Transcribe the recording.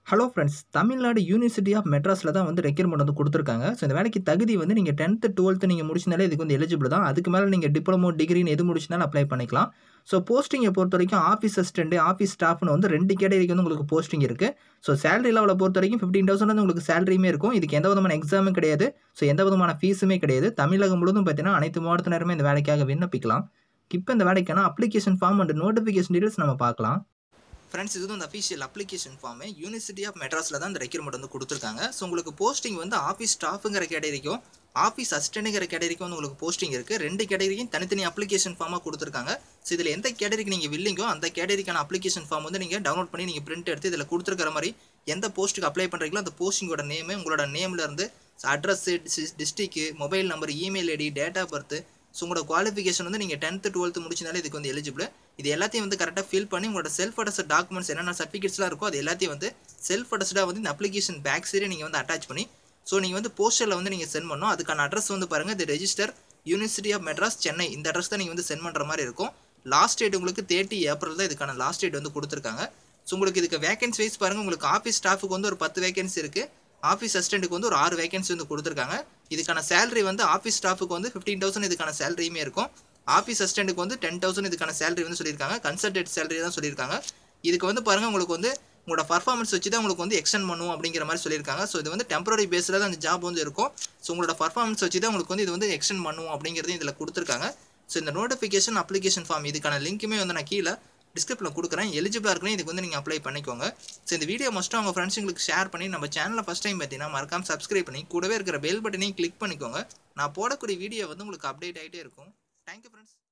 hello friends Tamil Nadu university of மெட்ராஸில் தான் வந்து ரெக்யூர்மெண்ட் வந்து கொடுத்துருக்காங்க ஸோ இந்த வேலைக்கு தகுதி வந்து நீங்கள் டென்த்து டுவெல்த்து நீங்கள் முடிச்சினாலே இதுக்கு வந்து எலிஜிபிள் தான் அதுக்கு மேலே நீங்கள் டிப்ளமோ டிகிரின்னு எது முடிச்சினாலும் அப்ளை பண்ணிக்கலாம் ஸோ போஸ்டிங்கை பொறுத்த வரைக்கும் ஆஃபீஸ் அசிஸ்டண்ட்டு ஆஃபீஸ் ஸ்டாஃப்னு வந்து ரெண்டு கேட்டகரிக்கு வந்து உங்களுக்கு போஸ்டிங் இருக்குது ஸோ சேலரி லெவலை பொறுத்த வரைக்கும் ஃபிஃப்டீன் தௌசண்ட் வந்து உங்களுக்கு சேலரியுமே இருக்கும் இதுக்கு எந்த விதமான எக்ஸாமும் கிடையாது ஸோ எந்த விதமான ஃபீஸுமே கிடையாது தமிழகம் முழுவதும் பார்த்தீங்கன்னா அனைத்து மாவட்டத்தினருமே இந்த வேலைக்காக விண்ணப்பிக்கலாம் இப்போ இந்த வேலைக்கான application form and notification details நம்ம பார்க்கலாம் ஃப்ரெண்ட்ஸ் இது வந்து official application form university of மெட்ராஸில் தான் இந்த ரெக்யூர்மெண்ட் வந்து கொடுத்துருக்காங்க ஸோ உங்களுக்கு போஸ்டிங் வந்து ஆஃபீஸ் ஸ்டாஃபுங்கிற கேட்டகரிக்கும் ஆஃபீஸ் அசிஸ்டண்ட்டுங்கிற கேட்டகரிக்கும் வந்து உங்களுக்கு போஸ்டிங் இருக்குது ரெண்டு கேட்டகரிக்கும் தனித்தனி அப்ளிகேஷன் ஃபார்மாக கொடுத்துருக்காங்க ஸோ இதில் எந்த கேட்டகரிக்கு நீங்கள் வில்லிங்கோ அந்த கேட்டகரிக்கான அப்ளிகேஷன் ஃபார்ம் வந்து நீங்கள் டவுன்லோட் பண்ணி நீங்கள் பிரிண்ட் எடுத்து இதில் கொடுத்துருக்கிற மாதிரி எந்த போஸ்ட்டுக்கு அப்ளை பண்ணுறீங்களோ அந்த போஸ்டிங்கோட நேமு உங்களோட நேம்லேருந்து address district mobile number email ID date of birth so உங்களோட குவாலிஃபிகேஷன் வந்து நீங்கள் டென்த்து டுவெல்த்து முடிச்சினாலே இதுக்கு வந்து எலிஜிபிள் இது எல்லாத்தையும் வந்து கரெக்டாக ஃபில் பண்ணி உங்களோட செல்ஃப் அட்டஸ்ட் டாக்குமெண்ட்ஸ் என்னென்ன சர்டிஃபிகேட்ஸ்லாம் இருக்கோ அது எல்லாத்தையும் வந்து செல்ஃப் அட்டஸ்டாக வந்து இந்த அப்ளிகேஷன் பேக் சைடே நீங்கள் வந்து அட்டாச் பண்ணி ஸோ நீங்கள் வந்து போஸ்டரில் வந்து நீங்கள் சென்ட் பண்ணணும் அதுக்கான அட்ரஸ் வந்து பாருங்கள் இது register university of Madras Chennai இந்த அட்ரஸ் தான் நீங்கள் வந்து சென்ட் பண்ணுற மாதிரி இருக்கும் லாஸ்ட் டேட் உங்களுக்கு தேர்ட்டி ஏப்ரல் தான் இதுக்கான லாஸ்ட் டேட் வந்து கொடுத்துருக்காங்க ஸோ உங்களுக்கு இதுக்கு வேகன்சி வைஸ் பாருங்கள் உங்களுக்கு ஆஃபீஸ் ஸ்டாஃபுக்கு வந்து ஒரு பத்து வேகன்சி இருக்குது ஆஃபீஸ் அசிஸ்டண்ட்டுக்கு வந்து ஒரு ஆறு வேகன்சி வந்து கொடுத்துருக்காங்க இதுக்கான சேலரி வந்து ஆஃபீஸ் ஸ்டாஃபுக்கு வந்து ஃபிஃப்டீன் தௌசண்ட் இதுக்கான சேலரியுமே இருக்கும் ஆஃபீஸ் அசிஸ்டண்ட்டுக்கு வந்து டென் தௌசண்ட் இதுக்கான சேலரி வந்து சொல்லியிருக்காங்க கன்சல்டேட் சேலரி தான் சொல்லியிருக்காங்க இதுக்கு வந்து பாருங்கள் உங்களுக்கு வந்து உங்களோட பர்ஃபார்மன்ஸ் வச்சு தான் உங்களுக்கு வந்து எக்ஸ்டெண்ட் பண்ணுவோம் அப்படிங்கிற மாதிரி சொல்லியிருக்காங்க ஸோ இது வந்து டெம்பரரி பேஸில் தான் அந்த ஜாப் வந்து இருக்கும் ஸோ உங்களோட பர்ஃபார்மன்ஸ் வச்சு தான் உங்களுக்கு வந்து இது வந்து எக்ஸ்டெண்ட் பண்ணுவோம் அப்படிங்கிறதையும் இதில் கொடுத்துருக்காங்க ஸோ இந்த நோட்டிஃபிகேஷன் அப்ளிகேஷன் ஃபார்ம் இதுக்கான லிங்க்குமே வந்து நான் கீழே டிஸ்கிரிப்ஷனில் கொடுக்குறேன் எலிஜிபிளாக இருக்குன்னு இதுக்கு வந்து நீங்கள் அப்ளை பண்ணிக்கோங்க ஸோ இந்த வீடியோ மஸ்ட்டு அவங்க ஃப்ரெண்ட்ஸுங்களுக்கு ஷேர் பண்ணி நம்ம சேனலில் ஃபஸ்ட் டைம் பார்த்தீங்கன்னா மறக்காம சப்ஸ்கிரைப் பண்ணி கூடவே இருக்கிற பெல் பட்டனையும் கிளிக் பண்ணிக்கோங்க நான் போடக்கூடிய வீடியோ வந்து உங்களுக்கு அப்டேட் ஆகிட்டே இருக்கும் தேங்க்யூ ஃப்ரெண்ட்ஸ்